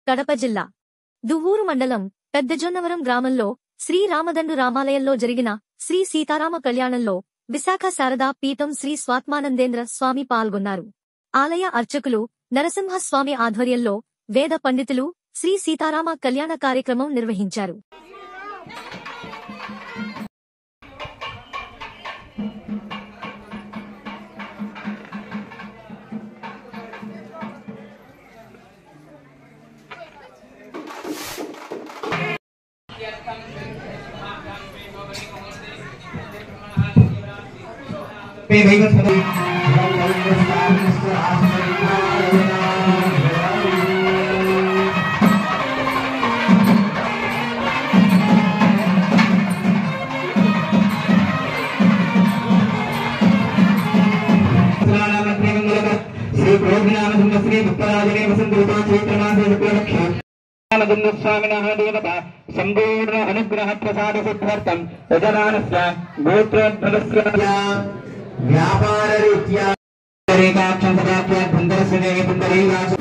కడప జిల్లా దువ్వూరు మండలం పెద్దజొన్నవరం గ్రామంలో శ్రీ రామదండు రామాలయంలో జరిగిన శ్రీ సీతారామ కళ్యాణంలో విశాఖ శారదా పీఠం శ్రీ స్వాత్మానందేంద్ర స్వామి పాల్గొన్నారు ఆలయ అర్చకులు నరసింహస్వామి ఆధ్వర్యంలో వేద పండితులు శ్రీ సీతారామ కళ్యాణ కార్యక్రమం నిర్వహించారు पे वैवस्वती శ్రీ ప్రోగ్రామ శ్రీ భక్తరాజనే వసంతృతో చైత్రమాసే శుక్లపక్షే స్వామినः దేవత సంపూర్ణ అనుగ్రహ ప్రసాద సిద్ధార్థం యజమానస్య గోత్రోద్భవస్య వ్యాపార రీత్యా రేఖాక్షం సదాఖ్య బందరస్య దేవి బందరీగాసు